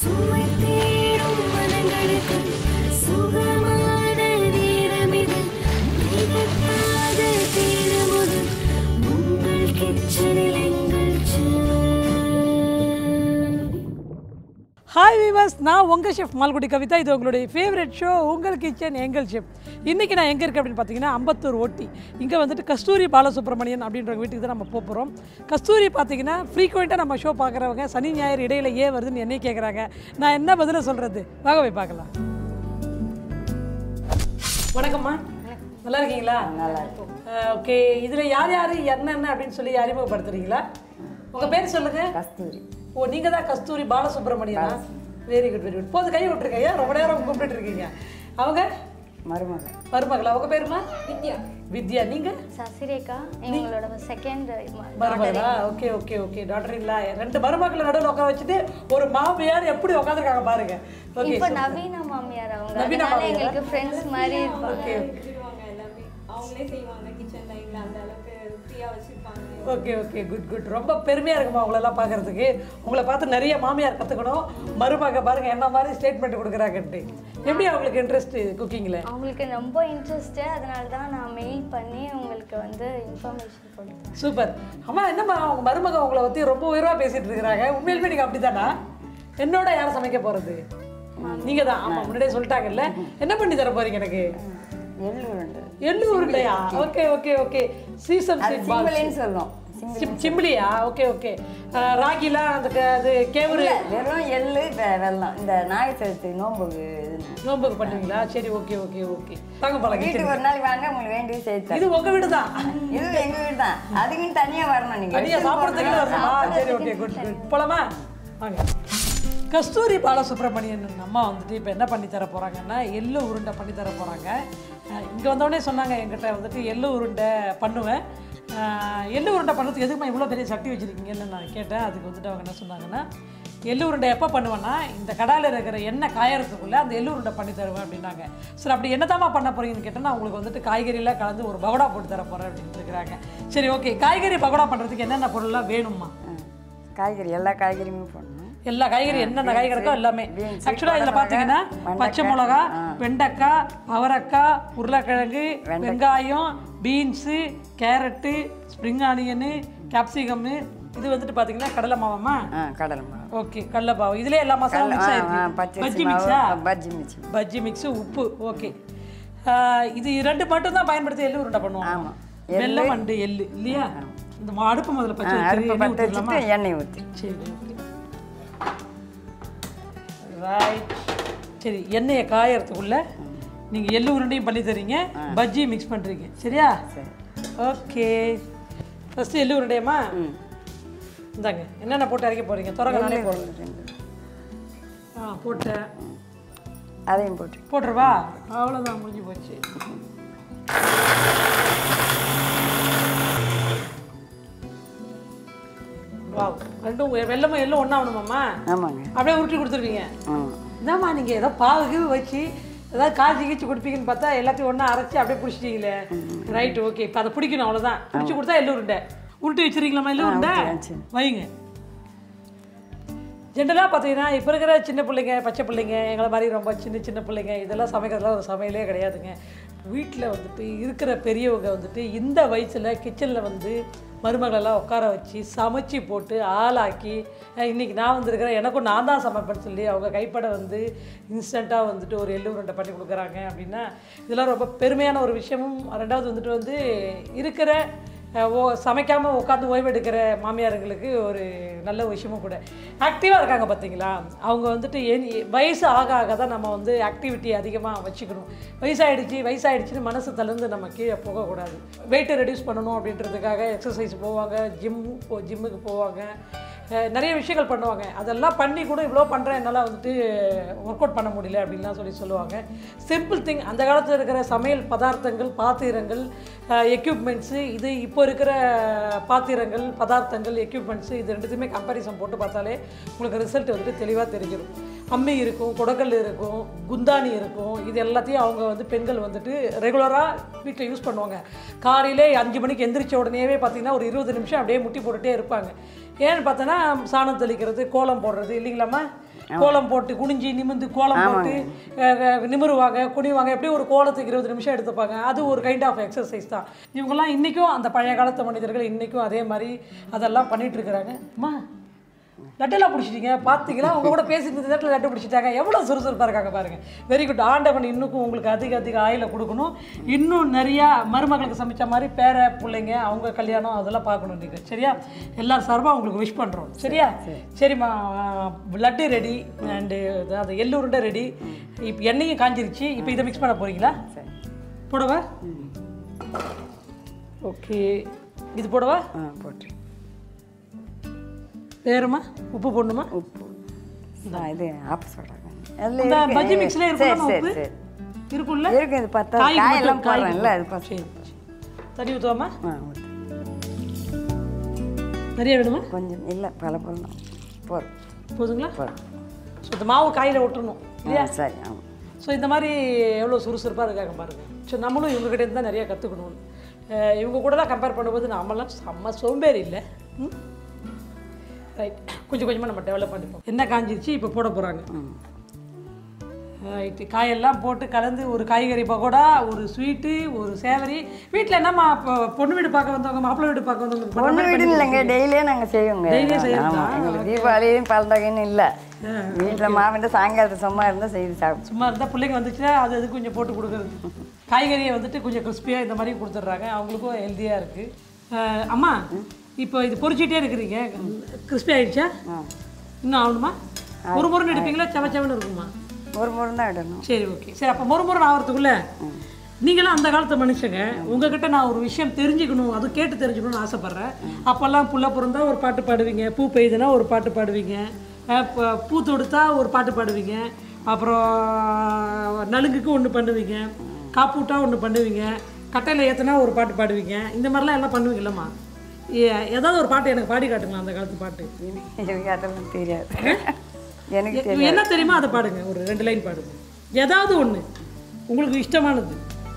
சுவை தேடும் மனங்களுக்கு சுகமான நேரமிது திகட்டாத தீரமுது உங்கள் கிச்சனில் எங்கள் செல்ல ஹாய் வீவர்ஸ் நான் உங்கள் ஷெஃப் மால்குடி கவிதா இது உங்களுடைய ஃபேவரட் ஷோ உங்கள் கிச்சன் எங்கள் ஷெஃப் இன்றைக்கி நான் எங்கே இருக்கேன் அப்படின்னு பார்த்தீங்கன்னா அம்பத்தூர் ஓட்டி இங்கே வந்துட்டு கஸ்தூரி பாலசுப்ரமணியன் அப்படின்ற வீட்டுக்கு தான் நம்ம போக போகிறோம் கஸ்தூரி பார்த்தீங்கன்னா ஃப்ரீக்வெண்ட்டாக நம்ம ஷோ பார்க்குறவங்க சனி ஞாயிறு இடையில ஏன் வருதுன்னு என்னை கேட்குறாங்க நான் என்ன பதில சொல்கிறது வாங்க போய் பார்க்கலாம் வணக்கம்மா நல்லா இருக்கீங்களா நல்லா இருக்கும் ஓகே இதில் யார் யார் என்னென்ன அப்படின்னு சொல்லி அறிமுகப்படுத்துறீங்களா உங்கள் பேர் சொல்லுங்கள் கஸ்தூரி ஓ நீங்க தான் கஸ்தூரி பாலசுப்ரமணியனா வெரி குட் வெரி குட் போது கை விட்டுருக்கீங்க ரொம்ப நேரம் கூப்பிட்டு இருக்கீங்க அவங்க மருமகள் மருமகளா அவங்க பேருமா வித்யா வித்யா நீங்க சசிரேகா எங்களோட செகண்ட் மருமகளா ஓகே ஓகே ஓகே டாக்டர் இல்ல ரெண்டு மருமக்களை நடுவில் உட்கார வச்சுட்டு ஒரு மாமியார் எப்படி உட்காந்துருக்காங்க பாருங்க ஓகே இப்போ நவீன மாமியார் அவங்க நவீன அதனால மாமியாரா? எங்களுக்கு ஃப்ரெண்ட்ஸ் மாதிரி இருப்பாங்க ஓகே செஞ்சிருவாங்க எல்லாமே அவங்களே செய்வாங்க கிச்சன்ல எங்களை அந்த அளவுக்கு ஃப்ரீயா வச்சிருப்பாங்க ஓகே ஓகே குட் குட் ரொம்ப பெருமையாக இருக்குமா உங்களெல்லாம் பார்க்கறதுக்கு உங்களை பார்த்து நிறைய மாமியார் கற்றுக்கணும் மருமக பாருங்க என்ன மாதிரி ஸ்டேட்மெண்ட் கொடுக்குறாங்கன்ட்டு எப்படி அவங்களுக்கு இன்ட்ரெஸ்ட் குக்கிங்கில் அவங்களுக்கு ரொம்ப இன்ட்ரெஸ்ட் அதனால தான் நான் மெயில் பண்ணி உங்களுக்கு வந்து இன்ஃபர்மேஷன் கொடுத்தேன் சூப்பர் அம்மா என்னம்மா அவங்க மருமக உங்களை பற்றி ரொம்ப உயர்வாக பேசிட்டு இருக்கிறாங்க உண்மையிலுமே நீங்கள் அப்படிதானா என்னோட யார் சமைக்க போகிறது நீங்கள் தான் ஆமாம் முன்னாடியே சொல்லிட்டாங்கல்ல என்ன பண்ணி தர போறீங்க எனக்கு எள்ளு உருண்டை எள்ளு உருண்டையா ஓகே ஓகே ஓகே சீசன் அது சிம்பிளின்னு சொல்லுவோம் சிம்பிள் சிம்பிளியா ஓகே ஓகே ராகிலாம் அந்த க- அது கேவரு இல்ல, வெறும் எள்ளு வெ- வெல்லம் இந்த நாய் சதுர்த்தி நோம்புக்கு இது. நோம்புக்கு பண்ணுவீங்களா சரி ஓகே ஓகே ஓகே தாங்க பழகி வீட்டுக்கு ஒரு நாள் வாங்க உங்களுக்கு வேண்டியது செய்து தரேன். இது உங்க வீடு தான் இது எங்க வீடு தான் அதுக்குன்னு தனியா வரணும் நீங்க தனியா சாப்பிட்றதுக்கு வரணுமா சரி ஓகே குட் குட் போலாமா வாங்க கஸ்தூரி பாலசுப்ரமணியன் அம்மா வந்துட்டு இப்போ என்ன பண்ணி தர போகிறாங்கன்னா எள்ளு உருண்டை பண்ணி தர போகிறாங்க இங்கே வந்தோடனே சொன்னாங்க என்கிட்ட வந்துட்டு எள்ளு உருண்டை பண்ணுவேன் அஹ், எள்ளு உருண்டை பண்ணுறதுக்கு எதுக்குமா இவ்வளோ பெரிய சட்டி வச்சுருக்கீங்கன்னு நான் கேட்டேன் அதுக்கு வந்துட்டு அவங்க என்ன சொன்னாங்கன்னா எள்ளு உருண்டை எப்போ பண்ணுவேன்னா இந்த கடாயில் இருக்கிற எண்ணெய் காயறதுக்குள்ளே அந்த எள்ளு உருண்டை பண்ணி தருவேன் அப்படின்னாங்க சரி அப்படி என்னதாம்மா பண்ண போறீங்கன்னு கேட்டேன்னா உங்களுக்கு வந்துட்டு காய்கறியெல்லாம் கலந்து ஒரு பகோடா போட்டு தர போகிறேன் அப்படின்ட்டு இருக்கிறாங்க சரி ஓகே காய்கறி பகோடா பண்ணுறதுக்கு என்னென்ன பொருள்லாம் வேணுமா ஆ. காய்கறி எல்லா காய்கறியுமே போடணும் எல்லா காய்கறி என்னென்ன காய்கறி இருக்கோ எல்லாமே beans, ஆக்சுவலாக இதில் பார்த்தீங்கன்னா வெண்டைக்காய், பச்சை மிளகா வெண்டைக்காய் அவரைக்காய் உருளைக்கிழங்கு வெங்காயம் beans carrot spring onion capsicum இது வந்துட்டு பார்த்தீங்கன்னா கடலை மாவம்மா ஆ கடலை மாவு ஓகே கடலை பாவு இதுலேயே எல்லா மசாலா மிக்ஸ் ஆ, ஆ, ஆயிருக்கு பச்சரிசி பஜ்ஜி மாவு மிக்ஸா பஜ்ஜி மிக்ஸ் பஜ்ஜி மிக்ஸு உப்பு ஓகே இது ரெண்டு மட்டும் தான் பயன்படுத்தி எள்ளு உருண்டை பண்ணுவோம் ஆமா. வெல்லம் அண்டு எள்ளு இல்லையா இந்த மா- அடுப்பு முதல்ல பச்சை வச்சு அடுப்பு எண்ணெய் பற்ற ஊற்றிடலாமா வச்சுட்டு எண்ணெய் ஊற்றி சரி ஓகே ரைட் சரி எண்ணெயை காயறதுக்குள்ள நீங்கள் எள்ளு உருண்டையும் பண்ணி தரீங்க பஜ்ஜியும் மிக்ஸ் பண்ணுறீங்க சரியா சரி ஓகே ஃபஸ்ட்டு எள்ளு உருண்டையம்மா இந்தாங்க என்னென்ன போட்டு அரைக்க போகிறீங்க திறக்க நானே போடுங்க ஆ போட்டேன் அதையும் போட்டு போட்டுருவா அவ்வளோதான் முடிஞ்சு போச்சு வாவ் ரெண்டும் வெ- வெல்லமும் எள்ளும் ஒன்றா ஆகணுமாம்மா ஆமாங்க அப்படியே உருட்டி கொடுத்துருவீங்க ஆமாம் என்னம்மா நீங்கள் ஏதோ பாவு கீவு வச்சு ஏதாவது காய்ச்சி கீச்சு கொடுப்பீங்கன்னு பார்த்தா எல்லாத்தையும் ஒன்றா அரைச்சி அப்படியே பிடிச்சிட்டீங்களே ரைட் ஓகே இப்போ அதை பிடிக்கணும் அவ்வளோதான் பிடிச்சி கொடுத்தா எள்ளு உருண்டை உருட்டி வச்சிருக்கீங்களாம்மா எள்ளு உருண்டை வச்சு. வைங்க ஜென்ரலாக பார்த்தீங்கன்னா இப்போ இருக்கிற சின்ன பிள்ளைங்க பச்சை பிள்ளைங்க எங்களை மாதிரி ரொம்ப சின்ன சின்ன பிள்ளைங்க இதெல்லாம் சமைக்கிறதுலாம் ஒரு சமையலே கிடையாதுங்க வீட்டில் வந்துட்டு இருக்கிற பெரியவங்க வந்துட்டு இந்த வயசில் கிச்சனில் வந்து மருமகளெல்லாம் உட்கார வச்சு சமைச்சு போட்டு ஆளாக்கி அஹ் இன்னைக்கு நான் வந்திருக்கிறேன் எனக்கும் நான் தான் சமைப்பேன்னு சொல்லி அவங்க கைப்பட வந்து இன்ஸ்டண்ட்டாக வந்துட்டு ஒரு எள்ளு உருண்டை பண்ணி கொடுக்குறாங்க அப்படின்னா இதெல்லாம் ரொம்ப பெருமையான ஒரு விஷயமும் ரெண்டாவது வந்துட்டு வந்து இருக்கிற அஹ் ஓ சமைக்காமல் உட்காந்து ஓய்வு எடுக்கிற மாமியாருங்களுக்கு ஒரு நல்ல விஷயமும் கூட ஆக்டிவாக இருக்காங்க பார்த்தீங்களா அவங்க வந்துட்டு ஏன் வயசு ஆக ஆக தான் நம்ம வந்து ஆக்டிவிட்டி அதிகமாக வச்சுக்கணும் வயசாயிடுச்சு வயசாயிடுச்சுன்னு மனசு தளர்ந்து நம்ம கீழே போகக்கூடாது வெயிட்டை ரெடியூஸ் பண்ணணும் அப்படின்றதுக்காக எக்ஸசைஸ் போவாங்க ஜிம் போ ஜிம்முக்கு போவாங்க அஹ் நிறைய விஷயங்கள் பண்ணுவாங்க அதெல்லாம் பண்ணி கூட இவ்வளோ பண்ணுறேன் என்னால் வந்துட்டு ஒர்க் அவுட் பண்ண முடியல அப்படின்லாம் சொல்லி சொல்லுவாங்க சிம்பிள் திங் அந்த காலத்தில் இருக்கிற சமையல் பதார்த்தங்கள் பாத்திரங்கள் எக்யூப்மெண்ட்ஸு இது இப்போ இருக்கிற பாத்திரங்கள் பதார்த்தங்கள் எக்யூப்மெண்ட்ஸு இது ரெண்டுத்தையுமே கம்பேரிசன் போட்டு பார்த்தாலே உங்களுக்கு ரிசல்ட் வந்துட்டு தெளிவாக தெரிஞ்சிடும் அம்மி இருக்கும் குடக்கல் இருக்கும் குந்தாணி இருக்கும் இது எல்லாத்தையும் அவங்க வந்து பெண்கள் வந்துட்டு ரெகுலராக வீட்டில் யூஸ் பண்ணுவாங்க காலையிலே அஞ்சு மணிக்கு எந்திரிச்ச உடனேவே பார்த்தீங்கன்னா ஒரு இருபது நிமிஷம் அப்படியே முட்டி போட்டுகிட்டே இருப்பாங்க ஏன்னு பார்த்தோன்னா சாணம் தெளிக்கிறது கோலம் போடுறது இல்லைங்களாம்மா கோலம் போட்டு குனிஞ்சி நிமிந்து கோலம் போட்டு அஹ், அஹ், நிமிருவாங்க குனிவாங்க எப்படி ஒரு கோலத்துக்கு இருபது நிமிஷம் எடுத்துப்பாங்க அது ஒரு கைண்ட் ஆஃப் எக்ஸசைஸ் தான் இவங்கெல்லாம் இன்றைக்கும் அந்த பழைய காலத்து மனிதர்கள் இன்றைக்கும் அதே மாதிரி அதெல்லாம் பண்ணிட்டு இருக்கிறாங்க அம்மா லட்டெல்லாம் பிடிச்சிட்டீங்க பார்த்தீங்களா உங்க கூட பேசிட்டு நேரத்தில் லட்டு பிடிச்சிட்டாங்க எவ்வளோ சுறுசுறுப்பாக இருக்காங்க பாருங்க வெரி குட் ஆண்டவன் இன்னும் உங்களுக்கு அதிக அதிக ஆயில கொடுக்கணும் இன்னும் நிறையா மருமகளுக்கு சமைச்ச மாதிரி பேர பிள்ளைங்க அவங்க கல்யாணம் அதெல்லாம் பார்க்கணும் நீங்கள் சரியா எல்லாரும் சார்பாக உங்களுக்கு விஷ் பண்ணுறோம் சரியா சரிம்மா லட்டு ரெடி அண்டு அது எள்ளு உருண்டை ரெடி இப்போ எண்ணெயும் காஞ்சிருச்சு இப்போ இதை மிக்ஸ் பண்ண போகிறீங்களா சரி போடவா ஓகே இது போடவா ஆ போட்டு வேறுமா உப்பு போடணுமா உப்பு நான் இது ஆப்ப சொல்கிறேன் அந்த பஜ்ஜி மிக்ஸ்ல சரி இருக்குமா சரி உப்பு சரி இருக்குல்ல இருக்கு இது பத்தா காய்க்கு காயெல்லாம் மட்டும், காய்க்கு போடுறேன்ல அது மட்டும். பத்து சரி சரி. தண்ணி ஊற்றுவாமா ஆ ஊத்து. நிறைய வேணுமா கொஞ்சம் இல்லை பல போடணும் போதும் போதுங்களா போதும் ஸோ இந்த மாவு காயில் விட்டுறணும் இல்லையா ஆ சரி ஆமாம் ஸோ இந்த மாதிரி எவ்வளோ சுறுசுறுப்பாக இருக்காங்க பாருங்க ஸோ நம்மளும் இவங்ககிட்ட இருந்து தான் நிறைய கற்றுக்கணும் இவங்க கூடலாம் கம்பேர் பண்ணும்போது நாமெல்லாம் செம்ம சோம்பேறி இல்லை ரைட் கொஞ்சம் கொஞ்சமாக நம்ம டெவலப் பண்ணிப்போம் என்ன காஞ்சிருச்சு இப்போ போட போகிறாங்க ரைட்டு காயெல்லாம் போட்டு கலந்து ஒரு காய்கறி பக்கோடா ஒரு ஸ்வீட்டு ஒரு சேவரி வீட்டில் என்னம்மா இப்போ பொண்ணு வீடு பார்க்க வந்தவங்க மாப்பிள்ளை வீடு பார்க்க வந்தவங்க பண்ற ஒன்று மாதிரி வீடு இல்லைங்க டெய்லியே நாங்கள் செய்வோங்க டெய்லியும் செய்யறதா? ஆமாம் எங்களுக்கு தீபாவளியும் பழந்தகைன்னு இல்லை வீட்டில் மாவிட்டு சாயங்காலத்து சும்மா இருந்தால் செய்து சாப்பிடும் சும்மா இருந்தால் பிள்ளைங்க வந்துச்சுன்னா அது அது கொஞ்சம் போட்டு கொடுக்குறது காய்கறியை வந்துட்டு கொஞ்சம் கிறிஸ்பியாக இந்த மாதிரி கொடுத்துட்றாங்க அவங்களுக்கும் ஹெல்த்தியாக இருக்குது அம்மா இப்போ இது பொரிச்சிட்டே இருக்கிறீங்க கிறிஸ்பி ஆயிடுச்சா இன்னும் ஆகணுமா ஒரு முறை எடுப்பீங்களா செவ செவன்னு இருக்குமா ஒரு முறை தான் விடணும் சரி ஓகே சரி அப்போ ஒரு முறை ஆகிறதுக்குள்ள நீங்களாம் அந்த காலத்து மனுஷங்க உங்ககிட்ட நான் ஒரு விஷயம் தெரிஞ்சுக்கணும் அது கேட்டு தெரிஞ்சுக்கணும்னு ஆசைப்பட்றேன் அப்போல்லாம் புள்ள பிறந்தா ஒரு பாட்டு பாடுவீங்க பூ பெய்யுதுன்னா ஒரு பாட்டு பாடுவீங்க அஹ் ப- பூ தொடுத்தா ஒரு பாட்டு பாடுவீங்க அப்புறம் நலுங்குக்கு ஒன்று பண்ணுவீங்க காப்பூட்டா ஒன்று பண்ணுவீங்க கட்டையில் ஏற்றுனா ஒரு பாட்டு பாடுவீங்க இந்த மாதிரிலாம் எல்லாம் பண்ணுவீங்கல்லம்மா ஏ- ஏதாவது ஒரு பாட்டு எனக்கு பாடி காட்டுங்களா அந்த காலத்து பாட்டு எனக்கு அதெல்லாம் தெரியாது எனக்கு எ- என்ன தெரியுமா அதை பாடுங்க ஒரு ரெண்டு லைன் பாடுங்க ஏதாவது ஒன்று உங்களுக்கு இஷ்டமானது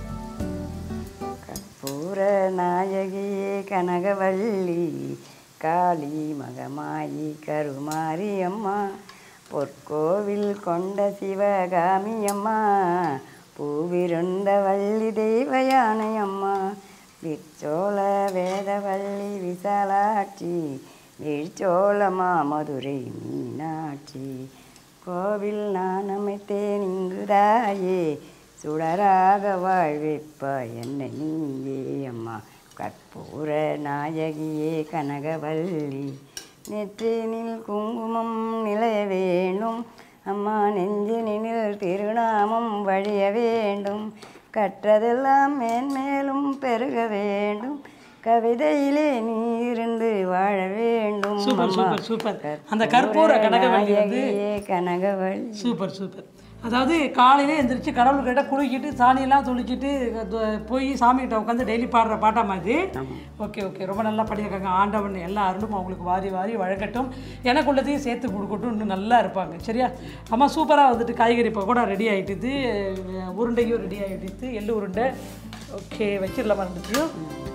கற்பூர நாயகியே கனகவள்ளி காளி மகமாயி கருமாரி அம்மா பொற்கோவில் கொண்ட சிவகாமி அம்மா பூவிருந்த வள்ளி தெய்வ யானை அம்மா விச்சோள வேதவள்ளி விசாலாட்சி வீழ்ச்சோளமா மதுரை மீனாட்சி கோவில் நான் அமைத்தேன் இங்குதாயே சுடராக வாழ்விப்பாய் என்னை நீயே அம்மா கற்பூர நாயகியே கனகவல்லி நெற்றினில் குங்குமம் நிலைய வேணும் அம்மா நெஞ்சினில் திருநாமம் வழிய வேண்டும் கற்றதெல்லாம் மேன்மேலும் பெருக வேண்டும் கவிதையிலே நீ இருந்து வாழ வேண்டும் சூப்பர் அம்மா. சூப்பர் சூப்பர் அந்த கற்பூர கனகவல்லி வந்து நாயகியே கனகவள்ளி சூப்பர் சூப்பர் அதாவது காலையில எந்திரிச்சு கடவுள்கிட்ட குளிக்கிட்டு சாணியெல்லாம் தொளிச்சிட்டு அது போய் சாமிகிட்ட உட்காந்து டெய்லி பாடுற பாட்டா மாதிரி ஓகே ஓகே ரொம்ப நல்லா பண்ணியிருக்காங்க ஆண்டவன் எல்லா அருளும் அவங்களுக்கு வாரி வாரி வழங்கட்டும் எனக்கு உள்ளதையும் சேர்த்து கொடுக்கட்டும் இன்னும் நல்லா இருப்பாங்க சரியா அம்மா சூப்பராக வந்துட்டு காய்கறி பக்கோடா ரெடி ஆகிட்டுது உருண்டையும் ரெடி ஆகிட்டுது எள்ளு உருண்டை ஓகே வச்சிடலாமா ரெண்டுத்தையும்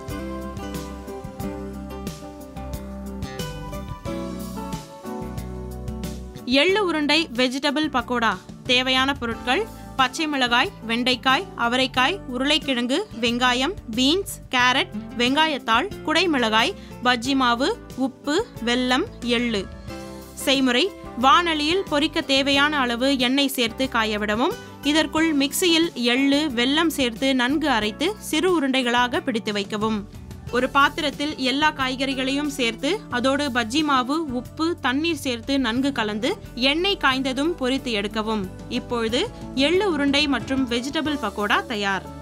எள்ளு உருண்டை வெஜிடபிள் பக்கோடா தேவையான பொருட்கள் பச்சை மிளகாய் வெண்டைக்காய் அவரைக்காய் உருளைக்கிழங்கு வெங்காயம் பீன்ஸ் கேரட் வெங்காயத்தாள் குடைமிளகாய் பஜ்ஜி மாவு உப்பு வெல்லம் எள்ளு செய்முறை வாணலியில் பொரிக்க தேவையான அளவு எண்ணெய் சேர்த்து காயவிடவும் இதற்குள் மிக்சியில் எள்ளு வெல்லம் சேர்த்து நன்கு அரைத்து சிறு உருண்டைகளாக பிடித்து வைக்கவும் ஒரு பாத்திரத்தில் எல்லா காய்கறிகளையும் சேர்த்து அதோடு பஜ்ஜி மாவு உப்பு தண்ணீர் சேர்த்து நன்கு கலந்து எண்ணெய் காய்ந்ததும் பொரித்து எடுக்கவும் இப்பொழுது எள்ளு உருண்டை மற்றும் வெஜிடபிள் பக்கோடா தயார்